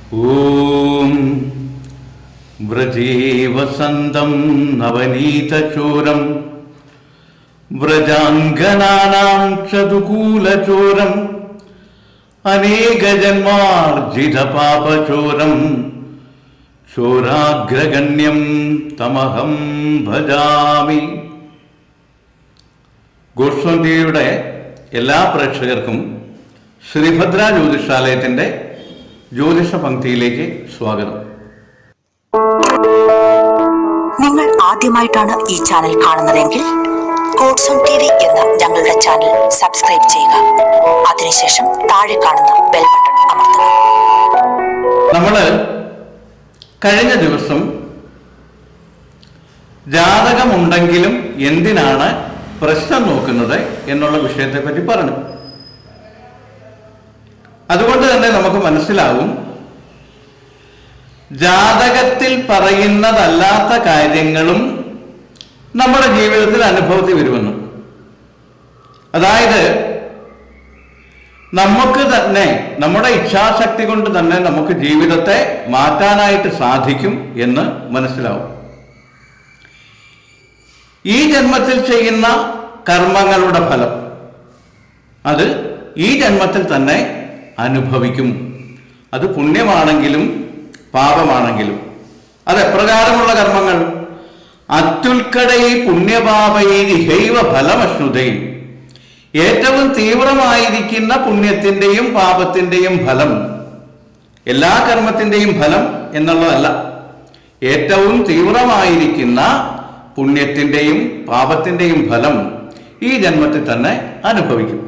ॐ व्रजे वसन्तं नवनीतचोरं व्रजाङ्गनानां चतुकूलचोरम् अनेकजन्मार्जितपापचोरं चोराग्रगण्यं തമഹം ഭജാമി God's own ടിവിയുടെ എല്ലാ പ്രേക്ഷകർക്കും ശ്രീഭദ്ര ജ്യോതിഷാലയത്തിൻ്റെ ജ്യോതിഷ പങ്ക്തിയിലേക്ക് സ്വാഗതം നിങ്ങൾ ആദ്യമായിട്ടാണ് ഈ ചാനൽ കാണുന്നതെങ്കിൽ ഗോഡ്സോൺ ടി വി എന്ന ഞങ്ങളുടെ ചാനൽ സബ്സ്ക്രൈബ് ചെയ്യുക അതിനുശേഷം താഴെ കാണുന്ന ബെൽ ബട്ടൺ അമർത്തുക നമ്മൾ കഴിഞ്ഞ ദിവസം ജാതകമുണ്ടെങ്കിലും എന്തിനാണ് പ്രശ്നം നോക്കുന്നത് എന്നുള്ള വിഷയത്തെപ്പറ്റി പറഞ്ഞു അതുകൊണ്ട് തന്നെ നമുക്ക് മനസ്സിലാവും ജാതകത്തിൽ പറയുന്നതല്ലാത്ത കാര്യങ്ങളും നമ്മുടെ ജീവിതത്തിൽ അനുഭവത്തിൽ വരുമെന്ന് അതായത് നമുക്ക് തന്നെ നമ്മുടെ ഇച്ഛാശക്തി കൊണ്ട് തന്നെ നമുക്ക് ജീവിതത്തെ മാറ്റാനായിട്ട് സാധിക്കും എന്ന് മനസ്സിലാവും ഈ ജന്മത്തിൽ ചെയ്യുന്ന കർമ്മങ്ങളുടെ ഫലം അത് ഈ ജന്മത്തിൽ തന്നെ അനുഭവിക്കും അത് പുണ്യമാണെങ്കിലും പാപമാണെങ്കിലും അത് എപ്രകാരമുള്ള കർമ്മങ്ങൾ അത്യുൽക്കടൈ പുണ്യപാപൈ ഹൈവ ഫലമശ്നുതൈ ഏറ്റവും തീവ്രമായിരിക്കുന്ന പുണ്യത്തിന്റെയും പാപത്തിന്റെയും ഫലം എല്ലാ കർമ്മത്തിന്റെയും ഫലം എന്നുള്ളതല്ല ഏറ്റവും തീവ്രമായിരിക്കുന്ന പുണ്യത്തിന്റെയും പാപത്തിന്റെയും ഫലം ഈ ജന്മത്തിൽ തന്നെ അനുഭവിക്കും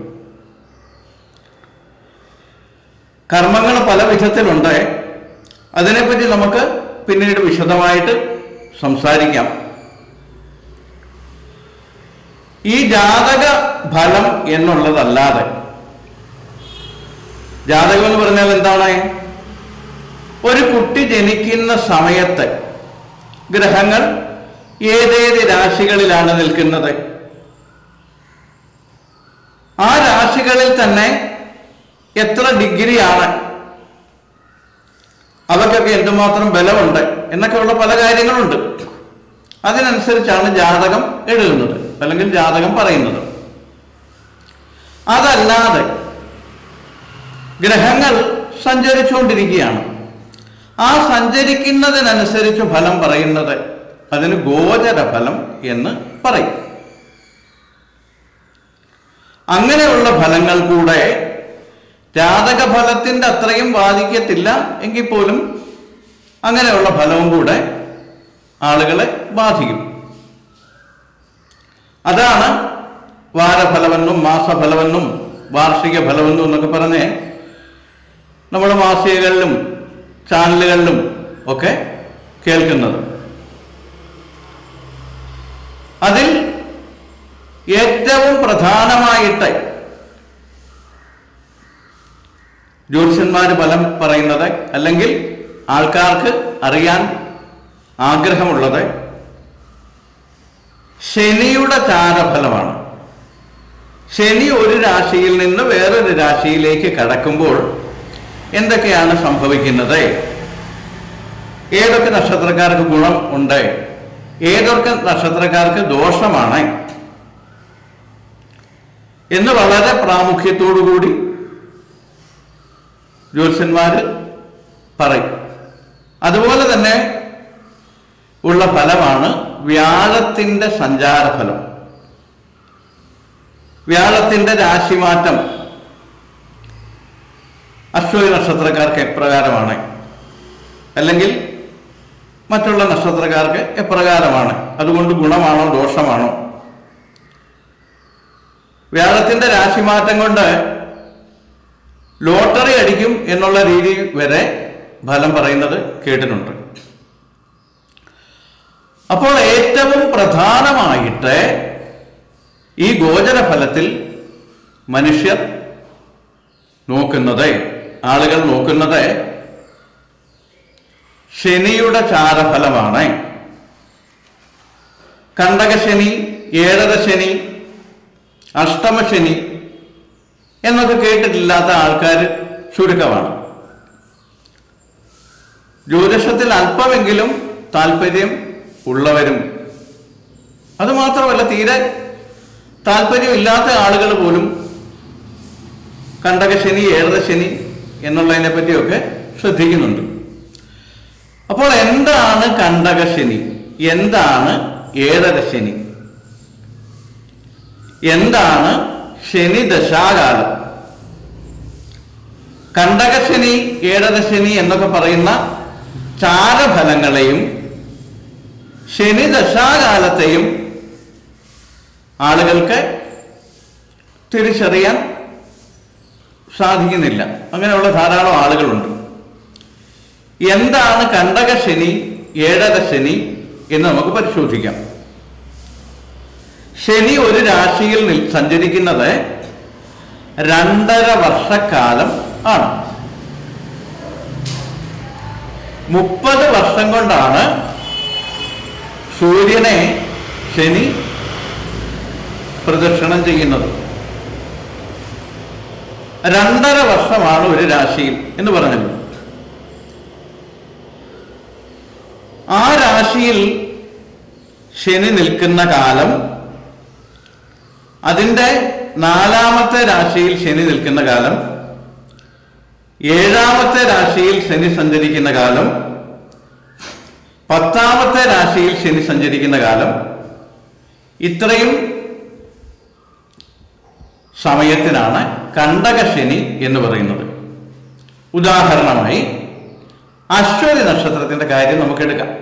കർമ്മങ്ങൾ പല വിധത്തിലുണ്ട് അതിനെപ്പറ്റി നമുക്ക് പിന്നീട് വിശദമായിട്ട് സംസാരിക്കാം ഈ ജാതക ഫലം എന്നുള്ളതല്ലാതെ ജാതകം എന്ന് പറഞ്ഞാൽ എന്താണ് ഒരു കുട്ടി ജനിക്കുന്ന സമയത്ത് ഗ്രഹങ്ങൾ ഏതേത് രാശികളിലാണ് നിൽക്കുന്നത് ആ രാശികളിൽ തന്നെ എത്ര ഡിഗ്രിയാണ് അവർക്കൊക്കെ എന്തുമാത്രം ബലമുണ്ട് എന്നൊക്കെയുള്ള പല കാര്യങ്ങളുണ്ട് അതിനനുസരിച്ചാണ് ജാതകം എഴുതുന്നത് അല്ലെങ്കിൽ ജാതകം പറയുന്നത് അതല്ലാതെ ഗ്രഹങ്ങൾ സഞ്ചരിച്ചുകൊണ്ടിരിക്കുകയാണ് ആ സഞ്ചരിക്കുന്നതിനനുസരിച്ച് ഫലം പറയുന്നത് അതിന് ഗോചര ഫലം എന്ന് പറയും അങ്ങനെയുള്ള ഫലങ്ങൾ കൂടെ ജാതക ഫലത്തിന്റെ അത്രയും ബാധിക്കത്തില്ല എങ്കിൽ പോലും അങ്ങനെയുള്ള ഫലവും കൂടെ ആളുകളെ ബാധിക്കും അതാണ് വാരഫലമെന്നും മാസഫലമെന്നും വാർഷിക ഫലമെന്നും എന്നൊക്കെ പറഞ്ഞ് നമ്മൾ മാസികകളിലും ചാനലുകളിലും ഒക്കെ കേൾക്കുന്നത് അതിൽ ഏറ്റവും പ്രധാനമായിട്ട് ജ്യോത്സ്യന്മാർ ഫലം പറയുന്നത് അല്ലെങ്കിൽ ആൾക്കാർക്ക് അറിയാൻ ആഗ്രഹമുള്ളത് ശനിയുടെ ചാരഫലമാണ് ശനി ഒരു രാശിയിൽ നിന്ന് വേറൊരു രാശിയിലേക്ക് കടക്കുമ്പോൾ എന്തൊക്കെയാണ് സംഭവിക്കുന്നത് ഏതൊക്കെ നക്ഷത്രക്കാർക്ക് ഗുണം ഉണ്ട് ഏതൊക്കെ നക്ഷത്രക്കാർക്ക് ദോഷമാണ് എന്ന് വളരെ പ്രാമുഖ്യത്തോടു കൂടി ജ്യോത്സ്യന്മാര് പറയും അതുപോലെ തന്നെ ഉള്ള ഫലമാണ് വ്യാഴത്തിന്റെ സഞ്ചാരഫലം വ്യാഴത്തിന്റെ രാശിമാറ്റം അശ്വതി നക്ഷത്രക്കാർക്ക് എപ്രകാരമാണ് അല്ലെങ്കിൽ മറ്റുള്ള നക്ഷത്രക്കാർക്ക് എപ്രകാരമാണ് അതുകൊണ്ട് ഗുണമാണോ ദോഷമാണോ വ്യാഴത്തിന്റെ രാശിമാറ്റം കൊണ്ട് ലോട്ടറി അടിക്കും എന്നുള്ള രീതി വരെ ഫലം പറയുന്നത് കേട്ടിട്ടുണ്ട് അപ്പോൾ ഏറ്റവും പ്രധാനമായിട്ട് ഈ ഗോചര ഫലത്തിൽ മനുഷ്യർ നോക്കുന്നത് ആളുകൾ നോക്കുന്നത് ശനിയുടെ ചാരഫലമാണ് കണ്ടകശനി ഏഴര ശനി അഷ്ടമശനി എന്നൊക്കെ കേട്ടിട്ടില്ലാത്ത ആൾക്കാർ ചുരുക്കമാണ് ജ്യോതിഷത്തിൽ അല്പമെങ്കിലും താല്പര്യം ഉള്ളവരും അതുമാത്രമല്ല തീരെ താല്പര്യമില്ലാത്ത ആളുകൾ പോലും കണ്ടകശനി ഏഴരശനി എന്നുള്ളതിനെ പറ്റിയൊക്കെ ശ്രദ്ധിക്കുന്നുണ്ട് അപ്പോൾ എന്താണ് കണ്ടകശനി എന്താണ് ഏഴരശനി എന്താണ് ശനി ദശാകാലം കണ്ടകശനി ഏഴരശനി എന്നൊക്കെ പറയുന്ന ചാരഫലങ്ങളെയും ശനി ദശാകാലത്തെയും ആളുകൾക്ക് തിരിച്ചറിയാൻ സാധിക്കുന്നില്ല അങ്ങനെയുള്ള ധാരാളം ആളുകളുണ്ട് എന്താണ് കണ്ടകശനി ഏഴരശനി എന്ന് നമുക്ക് പരിശോധിക്കാം ശനി ഒരു രാശിയിൽ നിൽ സഞ്ചരിക്കുന്നത് രണ്ടര വർഷക്കാലം ആണ് മുപ്പത് വർഷം കൊണ്ടാണ് സൂര്യനെ ശനി പ്രദക്ഷിണം ചെയ്യുന്നത് രണ്ടര വർഷമാണ് ഒരു രാശിയിൽ എന്ന് പറഞ്ഞത് ആ രാശിയിൽ ശനി നിൽക്കുന്ന കാലം അതിൻ്റെ നാലാമത്തെ രാശിയിൽ ശനി നിൽക്കുന്ന കാലം ഏഴാമത്തെ രാശിയിൽ ശനി സഞ്ചരിക്കുന്ന കാലം പത്താമത്തെ രാശിയിൽ ശനി സഞ്ചരിക്കുന്ന കാലം ഇത്രയും സമയത്തിനാണ് കണ്ടകശനി എന്ന് പറയുന്നത് ഉദാഹരണമായി അശ്വതി നക്ഷത്രത്തിന്റെ കാര്യം നമുക്ക് എടുക്കാം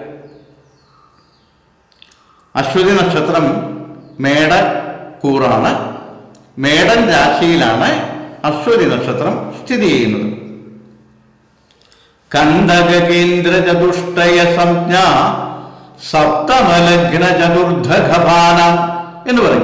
അശ്വതി നക്ഷത്രം മേട കൂറാണ് മേടൻ രാശിയിലാണ് അശ്വതി നക്ഷത്രം സ്ഥിതി ചെയ്യുന്നത് കണ്ടകേന്ദ്ര ചതുഷ്ടയ സംജ്ഞ സപ്തമലഗ്ന ചതുർധഘപാന എന്ന് പറയും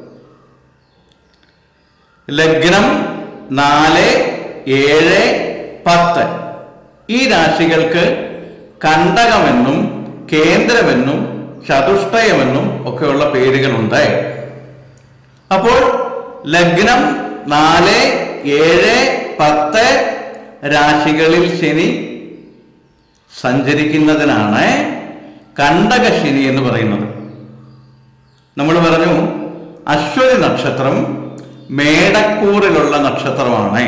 ലഗ്നം നാല് ഏഴ് പത്ത് ഈ രാശികൾക്ക് കണ്ടകമെന്നും കേന്ദ്രമെന്നും ചതുഷ്ടയമെന്നും ഒക്കെയുള്ള പേരുകളുണ്ട് അപ്പോൾ ലഗ്നം നാല് ഏഴ് പത്ത് രാശികളിൽ ശനി സഞ്ചരിക്കുന്നതിനാണ് കണ്ടകശനി എന്ന് പറയുന്നത് നമ്മൾ പറഞ്ഞു അശ്വതി നക്ഷത്രം മേടക്കൂറിലുള്ള നക്ഷത്രമാണ്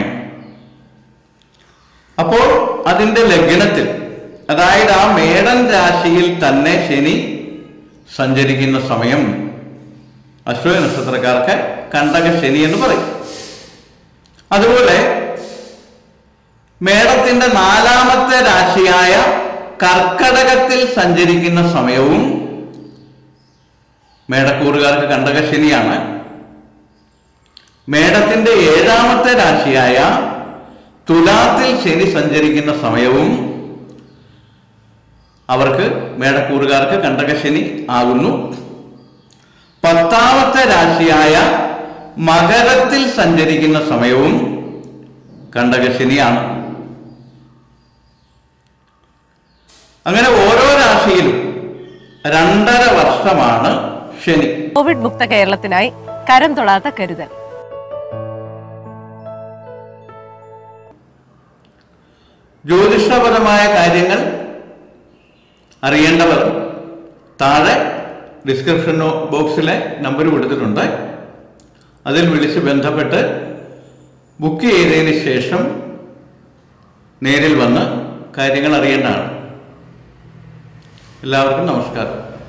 അപ്പോൾ അതിന്റെ ലഗ്നത്തിൽ അതായത് ആ മേടൻ രാശിയിൽ തന്നെ ശനി സഞ്ചരിക്കുന്ന സമയം അശ്വതി നക്ഷത്രക്കാർക്ക് കണ്ടക ശനി എന്ന് പറയും അതുപോലെ മേടത്തിന്റെ നാലാമത്തെ രാശിയായ കർക്കടകത്തിൽ സഞ്ചരിക്കുന്ന സമയവും മേടക്കൂറുകാർക്ക് കണ്ടക ശനിയാണ് മേടത്തിന്റെ ഏഴാമത്തെ രാശിയായ തുലാത്തിൽ ശനി സഞ്ചരിക്കുന്ന സമയവും അവർക്ക് മേടക്കൂറുകാർക്ക് കണ്ടകശനി ആകുന്നു പത്താമത്തെ രാശിയായ മകരത്തിൽ സഞ്ചരിക്കുന്ന സമയവും കണ്ടകശനിയാണ് അങ്ങനെ ഓരോ രാശിയിലും രണ്ടര വർഷമാണ് ശനി കോവിഡ് മുക്ത കേരളത്തിനായി കരം തൊടാത്ത കരുതൽ ജ്യോതിഷപരമായ കാര്യങ്ങൾ അറിയേണ്ടവർ താഴെ ഡിസ്ക്രിപ്ഷൻ ബോക്സിലെ നമ്പർ കൊടുത്തിട്ടുണ്ട് അതിൽ വിളിച്ച് ബന്ധപ്പെട്ട് ബുക്ക് ചെയ്തതിന് ശേഷം നേരിൽ വന്ന് കാര്യങ്ങൾ അറിയേണ്ടതാണ് എല്ലാവർക്കും നമസ്കാരം